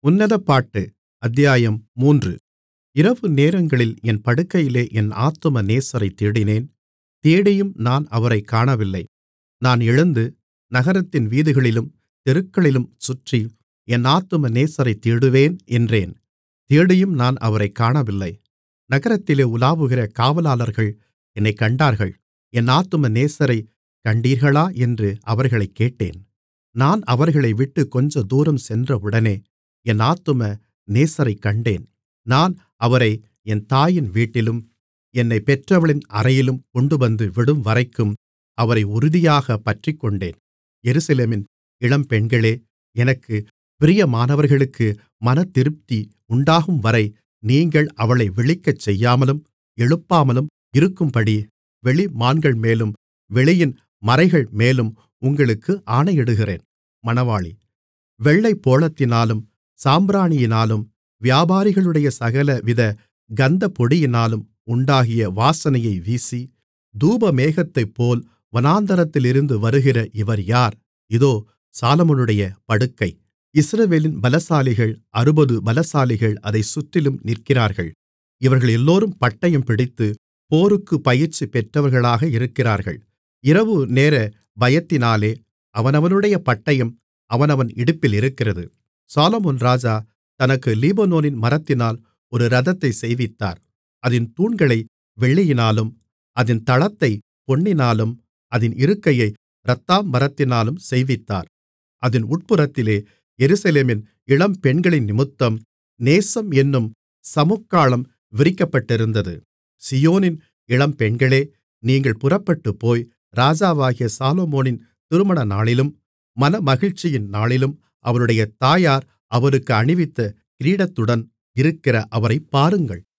உன்னதப்பாட்டு அத்தியாயம் மூன்று இரவு நேரங்களில் என் படுக்கையிலே என் ஆத்தும நேசரைத் தேடினேன் தேடியும் நான் அவரைக் காணவில்லை நான் எழுந்து நகரத்தின் வீதிகளிலும் தெருக்களிலும் சுற்றி என் ஆத்தும நேசரைத் தேடுவேன் என்றேன் தேடியும் நான் அவரைக் காணவில்லை நகரத்திலே உலாவுகிற காவலாளர்கள் என்னைக் கண்டார்கள் என் ஆத்தும நேசரைக் கண்டீர்களா என்று அவர்களைக் கேட்டேன் நான் அவர்களைவிட்டுக் கொஞ்ச தூரம் சென்றவுடனே என் ஆத்தும நேசரைக் கண்டேன் நான் அவரை என் தாயின் வீட்டிலும் என்னைப் பெற்றவளின் அறையிலும் கொண்டுவந்து விடும்வரைக்கும் அவரை உறுதியாகப் பற்றிக்கொண்டேன் எருசலேமின் இளம்பெண்களே எனக்குப் பிரியமானவர்களுக்கு மனதிருப்தி உண்டாகும்வரை நீங்கள் அவளை விழிக்கச் செய்யாமலும் எழுப்பாமலும் இருக்கும்படி வெளிமான்கள்மேலும் வெளியின் மரைகள்மேலும் உங்களுக்கு ஆணையிடுகிறேன் மணவாளி வெள்ளைப்போளத்தினாலும் சாம்பிராணியினாலும் வியாபாரிகளுடைய சகலவித கந்தப்பொடியினாலும் உண்டாகிய வாசனையை வீசி தூபமேகத்தைப்போல் வனாந்திரத்திலிருந்து வருகிற இவர் யார் இதோ சாலொமோனுடைய படுக்கை இஸ்ரவேலின் பலசாலிகள் அறுபது பலசாலிகள் அதைச் சுற்றிலும் நிற்கிறார்கள் இவர்களெல்லோரும் பட்டயம் பிடித்து போருக்குப் பயிற்சி பெற்றவர்களாக இருக்கிறார்கள் இரவுநேர பயத்தினாலே அவனவனுடைய பட்டயம் அவனவன் இடுப்பில் இருக்கிறது சாலொமோன் ராஜா தனக்கு லீபனோனின் மரத்தினால் ஒரு இரதத்தைச் செய்வித்தார் அதின் தூண்களை வெள்ளியினாலும் அதின் தளத்தைப் பொன்னினாலும் அதின் இருக்கையை இரத்தாம்பரத்தினாலும் செய்வித்தார் அதின் உட்புறத்திலே எருசலேமின் இளம்பெண்களினிமித்தம் நேசம் என்னும் சமுக்காளம் விரிக்கப்பட்டிருந்தது சீயோனின் இளம்பெண்களே நீங்கள் புறப்பட்டுப்போய் ராஜாவாகிய சாலொமோனின் திருமணநாளிலும் மனமகிழ்ச்சியின் நாளிலும் அவருடைய தாயார் அவருக்கு அணிவித்த கிரீடத்துடன் இருக்கிற அவரைப் பாருங்கள்